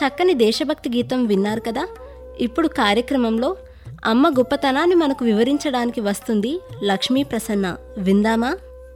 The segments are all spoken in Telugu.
చక్కని దేశభక్తి గీతం విన్నారు కదా ఇప్పుడు కార్యక్రమంలో అమ్మ గొప్పతనాన్ని మనకు వివరించడానికి వస్తుంది లక్ష్మీ ప్రసన్న విందామా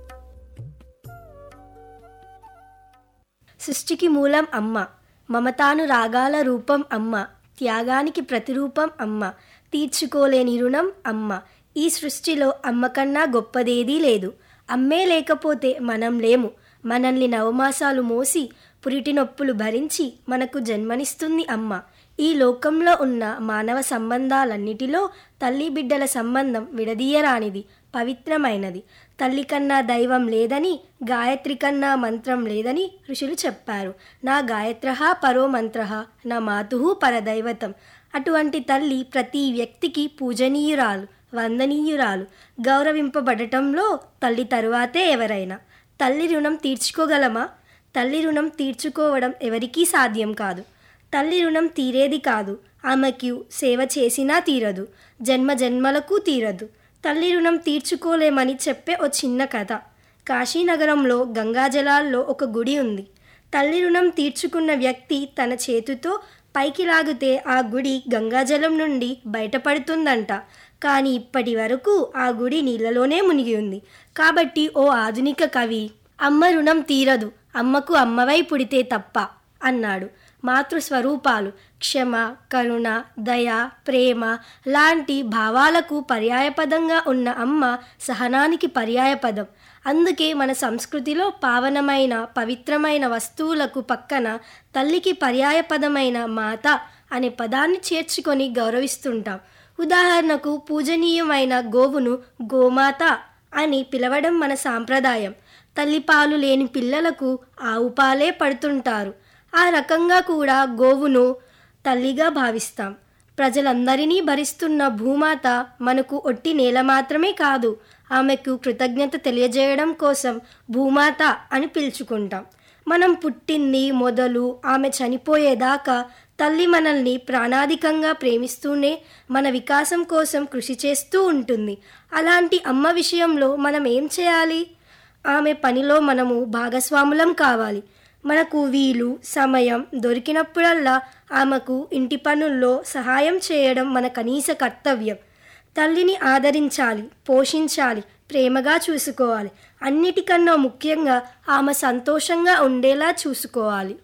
సృష్టికి మూలం అమ్మ మమతాను రాగాల రూపం అమ్మ త్యాగానికి ప్రతిరూపం అమ్మ తీర్చుకోలేని రుణం అమ్మ ఈ సృష్టిలో అమ్మ కన్నా గొప్పదేదీ లేదు అమ్మే లేకపోతే మనం లేము మనల్ని నవమాసాలు మోసి పురిటి నొప్పులు భరించి మనకు జన్మనిస్తుంది అమ్మ ఈ లోకంలో ఉన్న మానవ సంబంధాలన్నిటిలో తల్లి బిడ్డల సంబంధం విడదీయరానిది పవిత్రమైనది తల్లి కన్నా దైవం లేదని గాయత్రి కన్నా మంత్రం లేదని ఋషులు చెప్పారు నా గాయత్ర పరో మంత్ర నా మాతు పరదైవతం అటువంటి తల్లి ప్రతి వ్యక్తికి పూజనీయురాలు వందనీయురాలు గౌరవింపబడటంలో తల్లి తరువాతే ఎవరైనా తల్లి రుణం తీర్చుకోగలమా తల్లి రుణం తీర్చుకోవడం ఎవరికీ సాధ్యం కాదు తల్లి రుణం తీరేది కాదు ఆమెకు సేవ చేసినా తీరదు జన్మ జన్మలకు తీరదు తల్లి రుణం తీర్చుకోలేమని చెప్పే ఓ చిన్న కథ కాశీనగరంలో గంగాజలాల్లో ఒక గుడి ఉంది తల్లి రుణం తీర్చుకున్న వ్యక్తి తన చేతితో పైకి లాగితే ఆ గుడి గంగాజలం నుండి బయటపడుతుందంట కానీ ఇప్పటి వరకు ఆ గుడి నీళ్ళలోనే మునిగి ఉంది కాబట్టి ఓ ఆధునిక కవి అమ్మ రుణం తీరదు అమ్మకు అమ్మవై పుడితే తప్ప అన్నాడు మాతృస్వరూపాలు క్షమ కరుణ దయ ప్రేమ లాంటి భావాలకు పర్యాయపదంగా ఉన్న అమ్మ సహనానికి పర్యాయపదం అందుకే మన సంస్కృతిలో పావనమైన పవిత్రమైన వస్తువులకు పక్కన తల్లికి పర్యాయపదమైన మాత అనే పదాన్ని చేర్చుకొని గౌరవిస్తుంటాం ఉదాహరణకు పూజనీయమైన గోవును గోమాత అని పిలవడం మన సాంప్రదాయం తల్లిపాలు లేని పిల్లలకు ఆవు పాలే పడుతుంటారు ఆ రకంగా కూడా గోవును తల్లిగా భావిస్తాం ప్రజలందరినీ భరిస్తున్న భూమాత మనకు ఒట్టి నేల మాత్రమే కాదు ఆమెకు కృతజ్ఞత తెలియజేయడం కోసం భూమాత అని పిలుచుకుంటాం మనం పుట్టింది మొదలు ఆమె చనిపోయేదాకా తల్లి మనల్ని ప్రాణాధికంగా ప్రేమిస్తూనే మన వికాసం కోసం కృషి చేస్తూ ఉంటుంది అలాంటి అమ్మ విషయంలో మనం ఏం చేయాలి ఆమె పనిలో మనము భాగస్వాములం కావాలి మనకు వీలు సమయం దొరికినప్పుడల్లా ఆమెకు ఇంటి పనుల్లో సహాయం చేయడం మన కనీస కర్తవ్యం తల్లిని ఆదరించాలి పోషించాలి ప్రేమగా చూసుకోవాలి అన్నిటికన్నా ముఖ్యంగా ఆమె సంతోషంగా ఉండేలా చూసుకోవాలి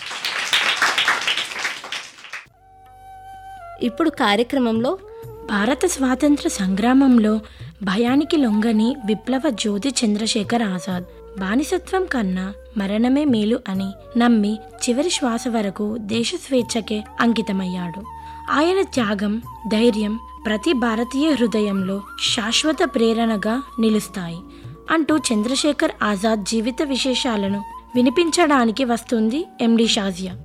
ఇప్పుడు కార్యక్రమంలో భారత స్వాతంత్ర సంగ్రామంలో భయానికి లొంగని విప్లవ జ్యోతి చంద్రశేఖర్ ఆజాద్ బానిసత్వం కన్నా మరణమే మేలు అని నమ్మి చివరి శ్వాస వరకు దేశ స్వేచ్ఛకే అంకితమయ్యాడు ఆయన త్యాగం ధైర్యం ప్రతి భారతీయ హృదయంలో శాశ్వత ప్రేరణగా నిలుస్తాయి అంటూ చంద్రశేఖర్ ఆజాద్ జీవిత విశేషాలను వినిపించడానికి వస్తుంది ఎండి షాజియా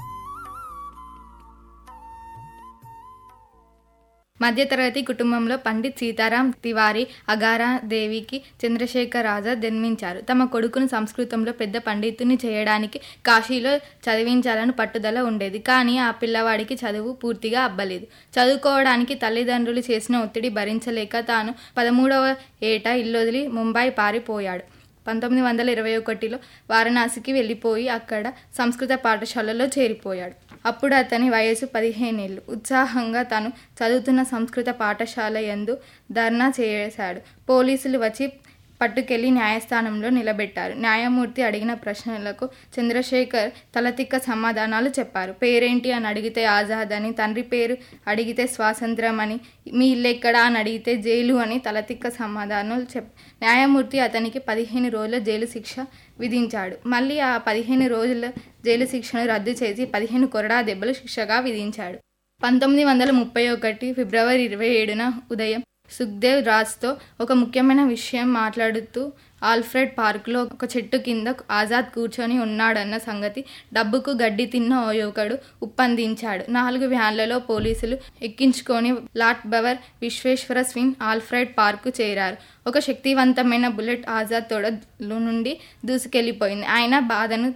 మధ్యతరగతి కుటుంబంలో పండిత్ సీతారాం తివారీ అగారా దేవికి చంద్రశేఖర్ ఆజాద్ జన్మించారు తమ కొడుకును సంస్కృతంలో పెద్ద పండితుని చేయడానికి కాశీలో చదివించాలని పట్టుదల ఉండేది కానీ ఆ పిల్లవాడికి చదువు పూర్తిగా అబ్బలేదు చదువుకోవడానికి తల్లిదండ్రులు చేసిన ఒత్తిడి భరించలేక తాను పదమూడవ ఏట ఇల్లొదిలి ముంబై పారిపోయాడు పంతొమ్మిది వందల ఇరవై ఒకటిలో వారణాసికి వెళ్ళిపోయి అక్కడ సంస్కృత పాఠశాలలో చేరిపోయాడు అప్పుడు అతని వయసు పదిహేనేళ్ళు ఉత్సాహంగా తను చదువుతున్న సంస్కృత పాఠశాల యందు ధర్నా చేశాడు పోలీసులు వచ్చి పట్టుకెళ్లి న్యాయస్థానంలో నిలబెట్టారు న్యాయమూర్తి అడిగిన ప్రశ్నలకు చంద్రశేఖర్ తలతిక్క సమాధానాలు చెప్పారు పేరేంటి అని అడిగితే ఆజాద్ అని తండ్రి పేరు అడిగితే స్వాతంత్రం అని మీ ఇల్లు ఎక్కడా అని అడిగితే జైలు అని తలతిక్క సమాధానాలు చెప్ న్యాయమూర్తి అతనికి పదిహేను రోజుల జైలు శిక్ష విధించాడు మళ్ళీ ఆ పదిహేను రోజుల జైలు శిక్షను రద్దు చేసి పదిహేను కొరడా దెబ్బలు శిక్షగా విధించాడు పంతొమ్మిది వందల ముప్పై ఒకటి ఫిబ్రవరి ఇరవై ఏడున ఉదయం సుఖ్దేవ్ రాజ్తో ఒక ముఖ్యమైన విషయం మాట్లాడుతూ ఆల్ఫ్రెడ్ పార్క్లో ఒక చెట్టు కింద ఆజాద్ కూర్చొని ఉన్నాడన్న సంగతి డబ్బుకు గడ్డి తిన్న ఓ యువకుడు ఉప్పందించాడు నాలుగు వ్యాన్లలో పోలీసులు ఎక్కించుకొని లాట్ బవర్ విశ్వేశ్వర స్విన్ ఆల్ఫ్రెడ్ పార్కు చేరారు ఒక శక్తివంతమైన బుల్లెట్ ఆజాద్ తొడలో నుండి దూసుకెళ్లిపోయింది ఆయన బాధను